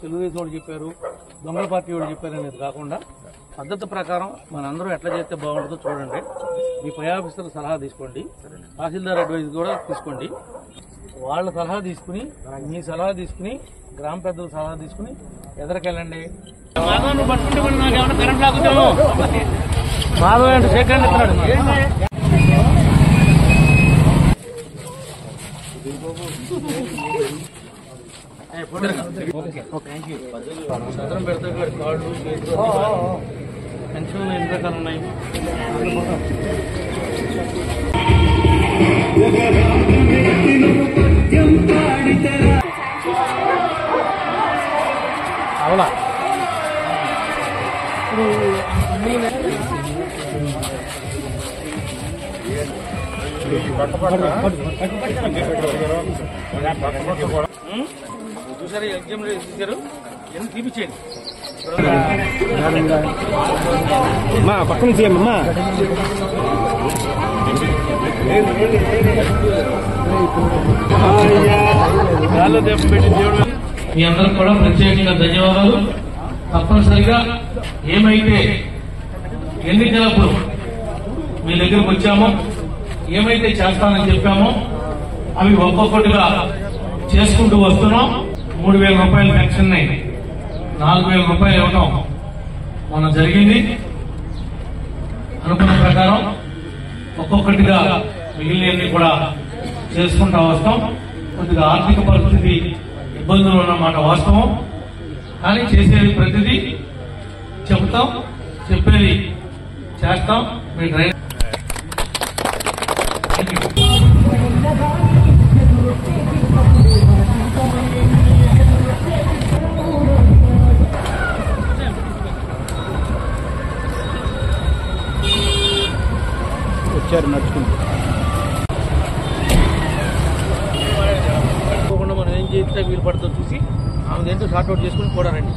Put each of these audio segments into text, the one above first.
తెలుగుదేశం వాళ్ళు చెప్పారు దొంగల పార్టీ వాళ్ళు చెప్పారు అనేది కాకుండా పద్ధతి ప్రకారం మనందరం ఎట్లా చేస్తే బాగుంటుందో చూడండి మీ పై ఆఫీసర్ సలహా తీసుకోండి తహసీల్దార్ అడ్వైజ్ కూడా తీసుకోండి వాళ్ళ సలహా తీసుకుని మీ సలహా తీసుకుని గ్రామ పెద్దల సలహా తీసుకుని ఎదరికెళ్ళండి మాధవ్ అంటే సెకండ్ ఇస్తున్నాడు సదరం పెడితే ఇక్కడ కార్డు చేతులు పెన్షన్ ఎన్ని రకాలు ఉన్నాయి అవునా ఉం? చూసారా ఎగ్జామ్ ఇచ్చారు ఎంత చూపించేయండి మా పక్కన తీయమ్మా గాల్లో దెబ్బ పెట్టి దేవుడు మీ అందరికి కూడా ప్రత్యేకంగా ధన్యవాదాలు తప్పనిసరిగా ఏమైతే ఎన్నికలప్పుడు మీ దగ్గరకు వచ్చామో ఏమైతే చేస్తానని చెప్పామో అవి ఒక్కొక్కటిగా చేసుకుంటూ వస్తున్నాం మూడు వేల రూపాయల పెన్షన్ ని నాలుగు వేల రూపాయలు ఇవ్వడం మన జరిగింది అనుకున్న ప్రకారం ఒక్కొక్కటిగా మిగిలినవి కూడా చేసుకుంటా వస్తాం కొద్దిగా ఆర్థిక పరిస్థితి ఇబ్బందులు ఉన్నమాట వాస్తవం కానీ చేసేది ప్రతిదీ చెబుతాం చెప్పేది చేస్తాం మీ డ్రైవర్ వచ్చారు నడుచుకుంటూ అనుకోకుండా మనం ఏం చేస్తే వీలు పడుతుందో చూసి ఆమె ఏంటో షార్ట్ అవుట్ చేసుకుని కూడా రండి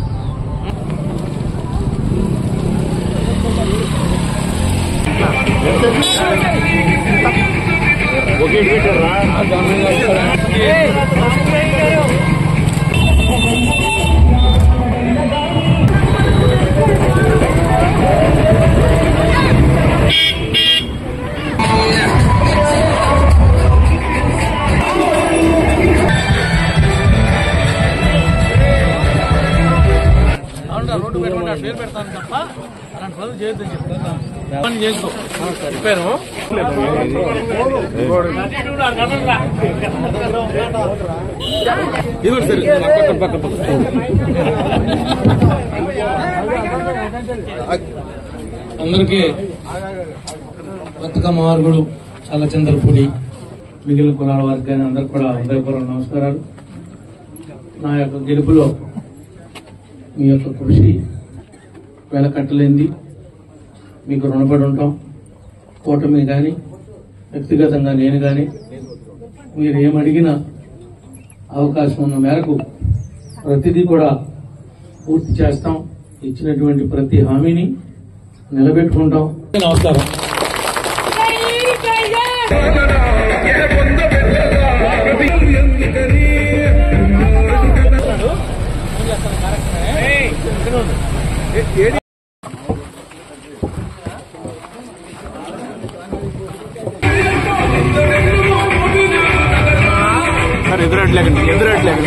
అవును రోడ్డు పెట్టమని ఆ పేరు పెడతాను తప్ప అలాంటి పనులు చేయొద్దని చెప్తాను పని చేసుకో చెప్పాను అందరికీ బతుకమ్మ మార్గుడు చాలా చంద్రపూడి మిగిలిన కులాల వారికి కానీ అందరికి కూడా హృదయపూర్వక నమస్కారాలు నా యొక్క గెలుపులో మీ యొక్క కృషి వెలకట్టలేంది మీకు రుణపడి ఉంటాం కూటమి కానీ వ్యక్తిగతంగా నేను కానీ మీరు ఏమడిగినా అవకాశం ఉన్న మేరకు ప్రతిదీ కూడా పూర్తి చేస్తాం ఇచ్చినటువంటి ప్రతి హామీని నిలబెట్టుకుంటాం నమస్కారం సార్ ఎదురట్లేకండి ఎదురట్లేకండి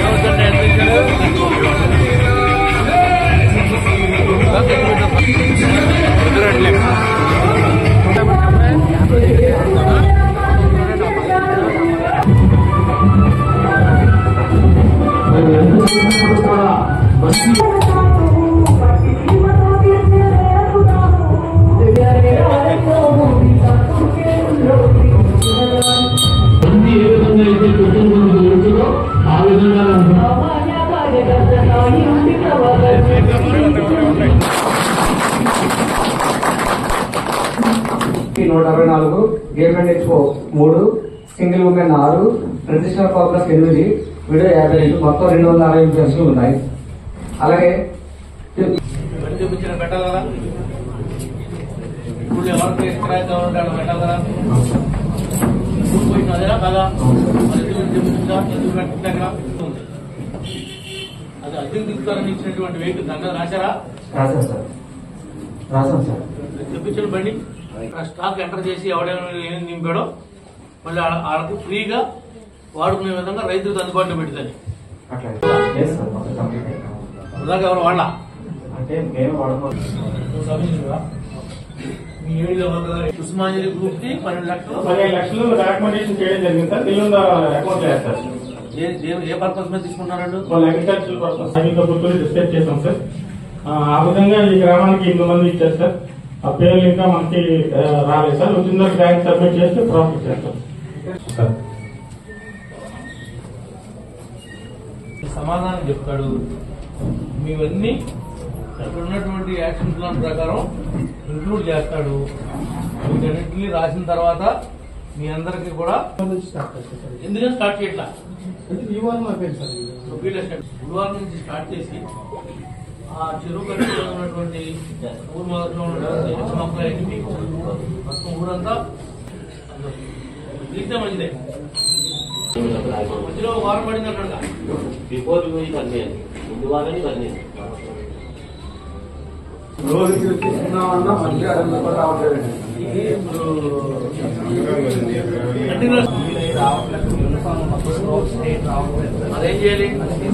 ఎదురట్లేకండి మంది ఏ విధంగా అయితే కుటుంబం జరుగుతుందో ఆ విధంగా నూట అరవై నాలుగు గేర్మెంట్ ఎక్స్పో మూడు సింగిల్ ఉమెన్ ఆరు ట్రెడిషనల్ కాంప్లెక్స్ ఎనిమిది విడో యాభై రెండు మొత్తం రెండు వందల అరవై ఎనిమిది పెన్షన్లు ఉన్నాయి అలాగే పని చూపించిన పెట్టాలి కదా ఇప్పుడు ఎవరికి కిరాయి కావాలంటే అక్కడ పెట్టాలి కదా ఇప్పుడు పోయిన అదేనా కదా మరి ఎందుకు చూపించా ఎందుకు పెట్టలేక అది అద్దెకు తీసుకోవాలని ఇచ్చినటువంటి వెహికల్ దాని మీద రాశారా రాశాం సార్ రాశాం సార్ తెప్పించిన బండి ఆ స్టాక్ ఎంటర్ చేసి ఎవడైనా ఏం నింపాడో మళ్ళీ ఆ- వాళ్ళకి ఫ్రీగా వాడుకునే విధంగా రైతులకు అందుబాటులో పెట్టుదని అట్లా లేదు సార్ మొత్తం కంప్లీట్ అయినా వృధాగా ఎవరు వాళ్ళ అంటే మేము వాడుకోవాలి మీ ఏరియాలో ఉన్న ఉస్మానియా గ్రూప్ కి పన్నెండు లక్షలు పదిహేను లక్షలు రికమెండేషన్ చేయడం జరిగింది సార్ దిల్లుంద అకౌంట్ వేస్తారు ఏ ఏ- ఏ పర్పస్ మీద తీసుకున్నారండి వాళ్ళు అగ్రికల్చర్ పర్పస్ సైనిక పుత్తూరు డిస్కస్ చేశాం సార్ ఆ, ఆ విధంగా ఈ గ్రామానికి ఎనిమిది మంది ఇచ్చారు సార్ ఆ పేర్లు ఇంకా మనకి ఆ, రాలేదు సార్ వచ్చిన బ్యాంక్ సబ్మిట్ చేస్తే ప్రాఫిట్ చేస్తాం సార్ సమాధానం చెప్తాడు మీవన్నీ అక్కడ ఉన్నటువంటి యాక్షన్ ప్లాన్ ప్రకారం ఇంక్లూడ్ చేస్తాడు వీటన్నింటినీ రాసిన తర్వాత మీ అందరికి కూడా ఎందుకని స్టార్ట్ చేయట్లా ఫీల్డ్ ఎస్టేట్ గురువారం నుంచి స్టార్ట్ చేసి ఆ చెరువు కట్టులో ఉన్నటువంటి ఊరు మొదట్లో ఉన్నటువంటి హెచ్చు మొక్కలు అన్ని పీకేశారు. మొత్తం ఊరంతా తీస్తే మంచిదే మధ్యలో ఒక వారం పడింది అక్కడ బిఫోర్ యూ ఇవన్నీ ముందు వాళ్ళని ఇవన్నీ అదేం చేయాలి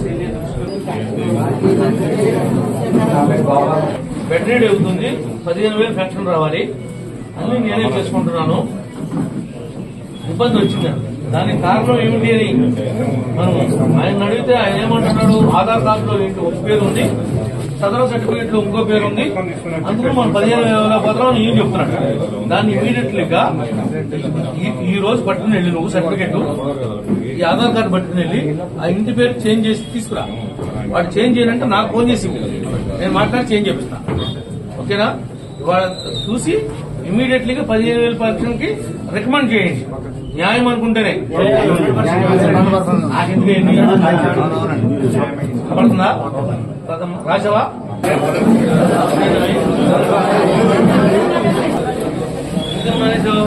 వెటనరీ అవుతుంది పదిహేను వేలు పెన్షన్ రావాలి అన్ని నేనే చేసుకుంటున్నాను ఇబ్బంది వచ్చింది దానికి కారణం ఏమిటి అని మనం ఆయన అడిగితే ఆయన ఏమంటున్నాడు ఆధార్ కార్డులో ఏంటి ఒక పేరు ఉంది సదరం సర్టిఫికేట్ లో ఇంకో పేరు ఉంది అందుకు మనం పదిహేను వేల పత్రం ఏం చెప్తున్నాడు దాన్ని ఇమీడియట్లీగా ఈ- ఈ రోజు పట్టుకుని వెళ్ళి నువ్వు సర్టిఫికేట్ ఈ ఆధార్ కార్డు పట్టుకుని వెళ్ళి ఆ ఇంటి పేరు చేంజ్ చేసి తీసుకురా వాడు చేంజ్ చేయాలంటే నాకు ఫోన్ చేసి ఇవ్వు. నేను మాట్లాడి చేంజ్ చేపిస్తా ఓకేనా ఇవాళ చూసి ఇమీడియట్లీగా పదిహేను వేల పర్సెంట్ కి రికమెండ్ చేయండి న్యాయం అనుకుంటేనే నాకెందుకు ఏంటి? పడుతుందా ప్రథమ రాసావా ఎందుకు మానేశావు?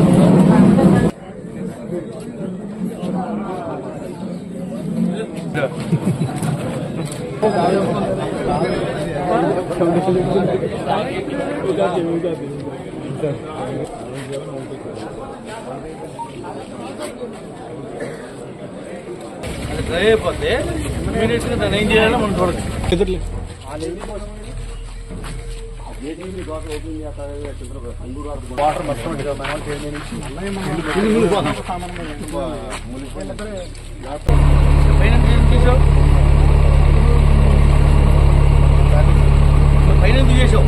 అది డ్రై అయిపోతే ఇమీడియట్ గా దాన్ని ఏం చేయాలో మనం చూడచ్చు పైన ఎందుకు తీసావు పైన ఎందుకు చేసావు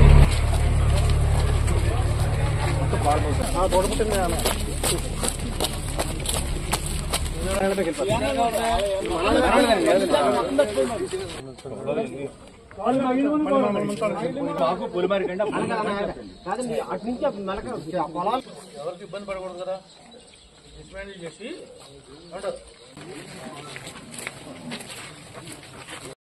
ఎవరికి ఇబ్బంది పడకూడదు కదా డిస్మాండిల్ చేసి అంటారు